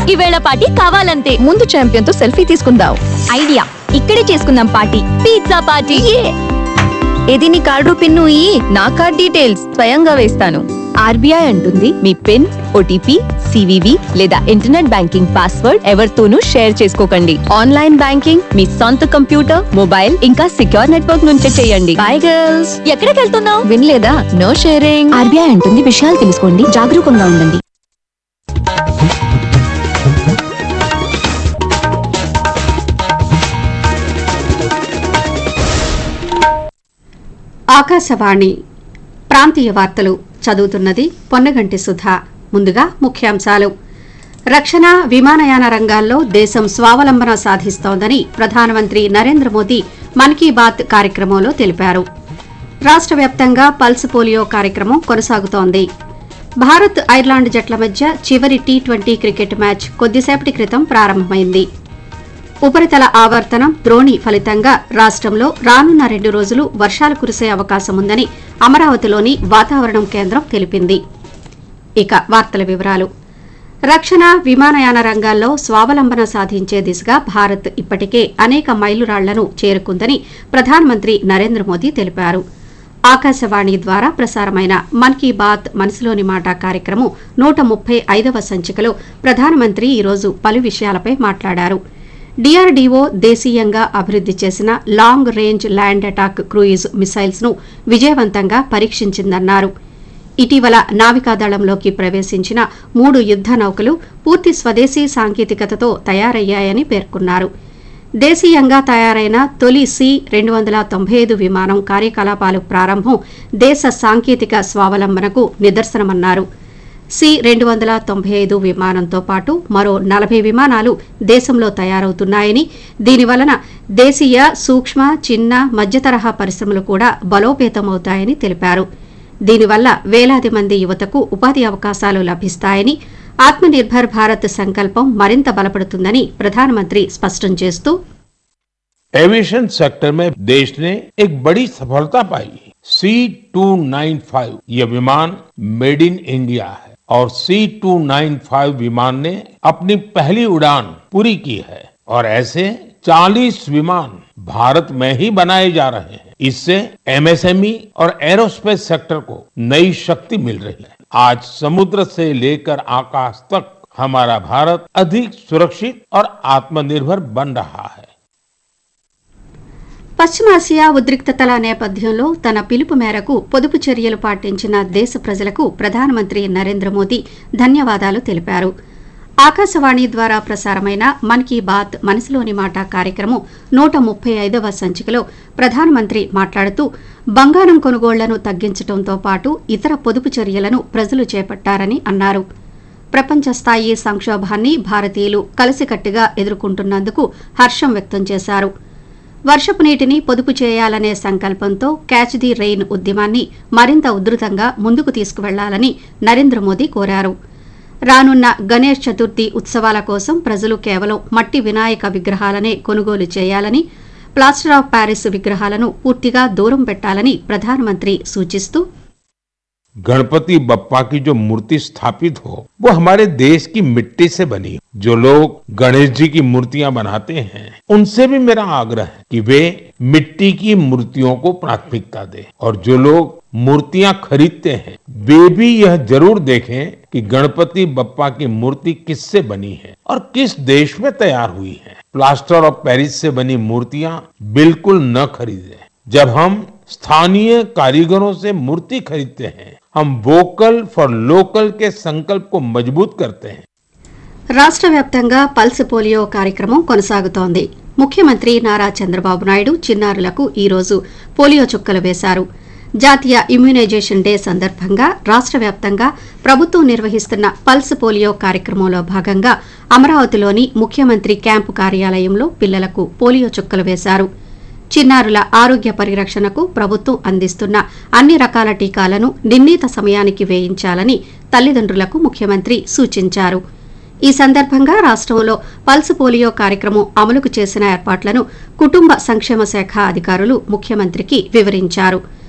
ఈవేళ పార్టీ కావాలంతే ముందు ఛాంపియన్ తో సెల్ఫీ తీసుకుందాం ఐడియా ఇక్కడే చేసుకుందాం పార్టీ పిజ్జా పార్టీ ఇది నీ కార్డు పిన్ను ఈ నా కార్డ్ డీటెయిల్స్ స్వయంగా వేస్తాను ఆర్బీఐ అంటుంది మీ పిన్ ఓటీపీ సివివి లేదా ఇంటర్నెట్ బ్యాంకింగ్ పాస్వర్డ్ ఎవరితోనూ షేర్ చేసుకోకండి ఆన్లైన్ బ్యాంకింగ్ మీ సొంత కంప్యూటర్ మొబైల్ ఇంకా సిక్యూర్ నెట్వర్క్ నుంచే చేయండి బై గర్ల్స్ ఎక్కడికి వెళ్తున్నావు వినలేదా నో షేరింగ్ ఆర్బీఐ అంటుంది విషయాలు తెలుసుకోండి జాగరూకంగా ఉండండి ఆకాశవాణి ప్రాంతీయ వార్తలు చదువుతున్నది పొన్నగంటి సుధా ముందుగా ముఖ్యాంశాలు రక్షణ విమానయాన రంగాల్లో దేశం స్వావలంబన సాధిస్తోందని ప్రధానమంత్రి నరేంద్ర మోదీ మన్ కీ బాత్ కార్యక్రమంలో తెలిపారు రాష్ట్ర వ్యాప్తంగా పల్స్ పోలియో కార్యక్రమం కొనసాగుతోంది భారత్ ఐర్లాండ్ జట్ల మధ్య చివరి టీ ట్వంటీ క్రికెట్ మ్యాచ్ కొద్దిసేపటి క్రితం ప్రారంభమైంది ఉపరితల ఆవర్తనం ద్రోణి ఫలితంగా రాష్ట్రంలో రానున్న రెండు రోజులు వర్షాలు కురిసే అవకాశం ఉందని అమరావతిలోని వాతావరణం కేంద్రం తెలిపింది ఇక వార్తల వివరాలు రక్షణ విమానయాన రంగాల్లో స్వావలంబన సాధించే దిశగా భారత్ ఇప్పటికే అనేక మైలురాళ్లను చేరుకుందని ప్రధానమంత్రి నరేంద్ర మోదీ తెలిపారు ఆకాశవాణి ద్వారా ప్రసారమైన మన్ కీ బాత్ మనసులోని మాట కార్యక్రమం నూట ముప్పై ఐదవ సంచికలో ప్రధానమంత్రి ఈరోజు పలు విషయాలపై మాట్లాడారు డిఆర్డీఓ దేశీయంగా అభివృద్ది చేసిన long range land attack cruise missiles ను విజయవంతంగా పరీక్షించిందన్నారు ఇటీవల నావికాదళంలోకి ప్రవేశించిన మూడు యుద్ద నౌకలు పూర్తి స్వదేశీ సాంకేతికతతో తయారయ్యాయని పేర్కొన్నారు దేశీయంగా తయారైన తొలి సి రెండు వందల తొంభై ఐదు విమానం కార్యకలాపాలు ప్రారంభం దేశ సాంకేతిక స్వావలంబనకు నిదర్శనమన్నారు సి రెండు వందల తొంభై ఐదు విమానంతో పాటు మరో నలభై విమానాలు దేశంలో తయారవుతున్నాయని దీనివలన దేశీయ సూక్ష్మ చిన్న మధ్యతరహా పరిశ్రమలు కూడా బలోపేతమవుతాయని తెలిపారు దీనివల్ల వేలాది మంది యువతకు ఉపాధి అవకాశాలు లభిస్తాయని ఆత్మనిర్భర్ భారత్ సంకల్పం మరింత బలపడుతుందని ప్రధానమంత్రి స్పష్టం చేస్తూ एविएशन सेक्टर में देश ने एक बड़ी सफलता पाई सी टू नाइन फाइव यह विमान मेड इन इंडिया है और सी टू नाइन फाइव विमान ने अपनी पहली उड़ान पूरी की है और ऐसे 40 विमान भारत में ही बनाए जा रहे हैं इससे एमएसएमई और एरोस्पेस सेक्टर को नई शक्ति मिल रही है आज समुद्र से लेकर आकाश तक हमारा भारत अधिक सुरक्षित और आत्मनिर्भर बन रहा है పశ్చిమాసియా ఉద్రిక్తతల నేపథ్యంలో తన పిలుపు మేరకు పొదుపు చర్యలు పాటించిన దేశ ప్రజలకు ప్రధానమంత్రి నరేంద్ర మోదీ ధన్యవాదాలు తెలిపారు ఆకాశవాణి ద్వారా ప్రసారమైన మన్ కీ బాత్ మనసులోని మాట కార్యక్రమం నూట ముప్పై ఐదవ సంచికలో ప్రధానమంత్రి మాట్లాడుతూ బంగారం కొనుగోళ్లను తగ్గించడంతో పాటు ఇతర పొదుపు చర్యలను ప్రజలు చేపట్టారని అన్నారు ప్రపంచ స్థాయి సంక్షోభాన్ని భారతీయులు కలిసికట్టుగా ఎదుర్కొంటున్నందుకు హర్షం వ్యక్తం చేశారు వర్షపు నీటిని పొదుపు చేయాలనే సంకల్పంతో క్యాచ్ ది రెయిన్ ఉద్యమాన్ని మరింత ఉధృతంగా ముందుకు తీసుకువెళ్లాలని నరేంద్ర మోదీ కోరారు రానున్న గణేష్ చతుర్థి ఉత్సవాల కోసం ప్రజలు కేవలం మట్టి వినాయక విగ్రహాలనే కొనుగోలు చేయాలని ప్లాస్టర్ ఆఫ్ ప్యారిస్ విగ్రహాలను పూర్తిగా దూరం పెట్టాలని ప్రధానమంత్రి సూచిస్తూ गणपति बप्पा की जो मूर्ति स्थापित हो वो हमारे देश की मिट्टी से बनी हो। जो लोग गणेश जी की मूर्तियां बनाते हैं उनसे भी मेरा आग्रह है कि वे मिट्टी की मूर्तियों को प्राथमिकता दें और जो लोग मूर्तियां खरीदते हैं वे भी यह जरूर देखें कि गणपति बप्पा की मूर्ति किससे बनी है और किस देश में तैयार हुई है प्लास्टर ऑफ पेरिस से बनी मूर्तियां बिल्कुल न खरीदें जब हम स्थानीय कारीगरों से मूर्ति खरीदते हैं हम वोकल फॉर लोकल के संकल्प को मजबूत करते हैं రాష్ట్ర వ్యాప్తంగా పల్స్ పోలియో కార్యక్రమం కొనసాగుతోంది ముఖ్యమంత్రి నారా చంద్రబాబు నాయుడు చిన్నారులకు ఈ రోజు పోలియో చుక్కలు వేశారు జాతీయ ఇమ్యునైజేషన్ డే సందర్భంగా రాష్ట్ర వ్యాప్తంగా ప్రభుత్వం నిర్వహిస్తున్న పల్స్ పోలియో కార్యక్రమంలో భాగంగా అమరావతిలోని ముఖ్యమంత్రి క్యాంపు కార్యాలయంలో పిల్లలకు పోలియో చుక్కలు వేశారు చిన్నారుల ఆరోగ్య పరిరక్షణకు ప్రభుత్వం అందిస్తున్న అన్ని రకాల టీకాలను నిర్ణీత సమయానికి వేయించాలని తల్లిదండ్రులకు ముఖ్యమంత్రి సూచించారు ఈ సందర్భంగా రాష్ట్రంలో పల్స్ పోలియో కార్యక్రమం అమలుకు చేసిన ఏర్పాట్లను కుటుంబ సంక్షేమ శాఖ అధికారులు ముఖ్యమంత్రికి వివరించారు